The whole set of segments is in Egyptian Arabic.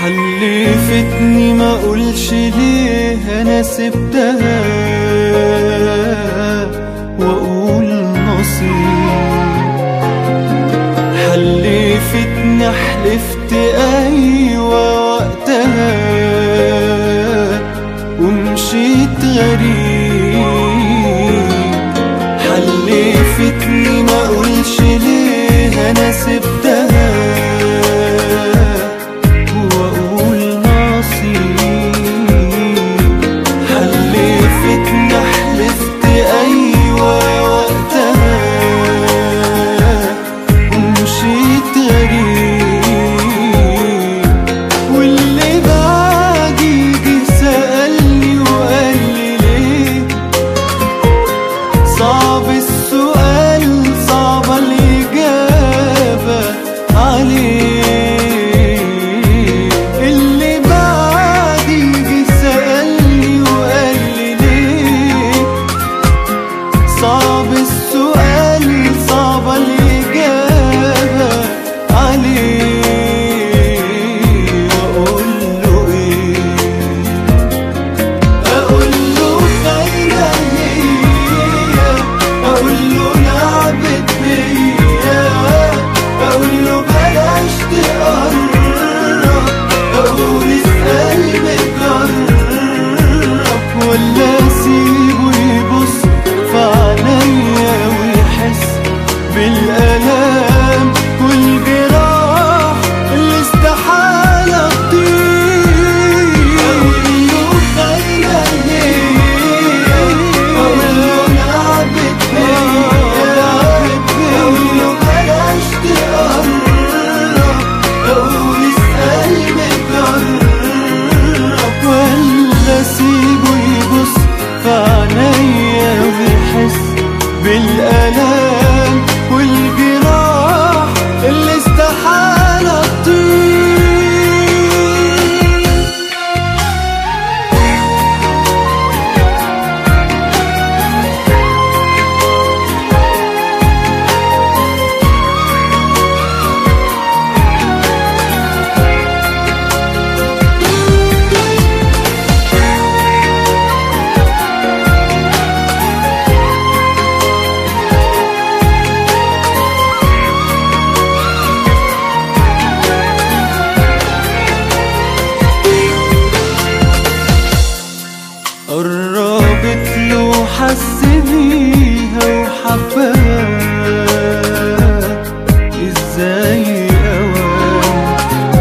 حلفتني ما اقولش ليه انا سبتها واقول نصيب حلفتني حلفت ايوه وقتها ومشيت غريب حلفتني ما اقولش ليه انا سبتها واقول نصيب حلفتني حلفت ايوه وقتها ومشيت غريب واللي بعدي جه سألني وقال لي ليه صعب السؤال صعب الإجابة عليه اللي بعدي جه سألني وقال لي ليه صعب السؤال صعب الإجابة عليه وأقول له إيه أقول له خاينة هي أقول له لعبت بيا أقول له بلاش تقرب أقول اسأل متجرب ولا أسيبه يبص في عينيا ويحس بالآلام والجراح اللي استحالة تطير أقول له خاينة هي أقول له لعبت بيا أقول له بلاش تقرب أقول اسأل متجرب ولا أسيبه يبص في عينيا ويحس بالآلام والجراح اللي استحالة تطير قربت له حس بيها وحبها ازاي اوام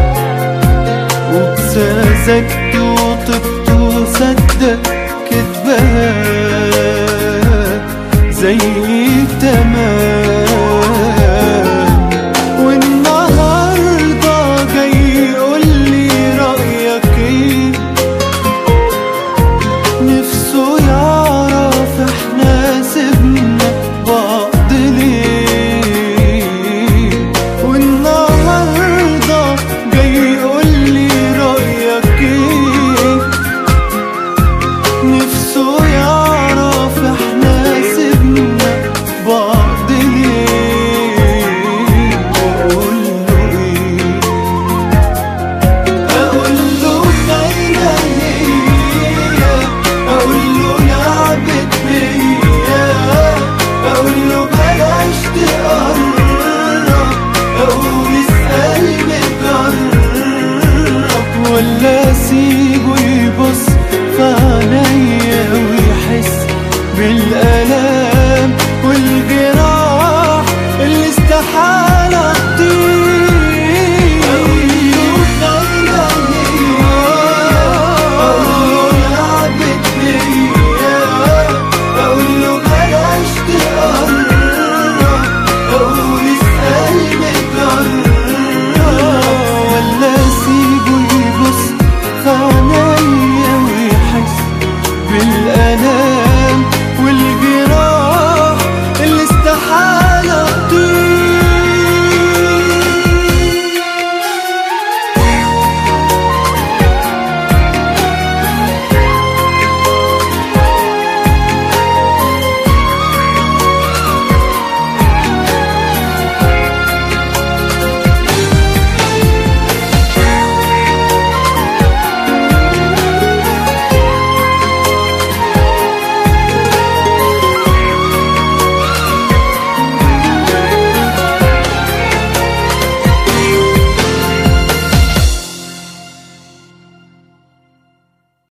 وبسذجت وطبت وصدق كذبها زي تمام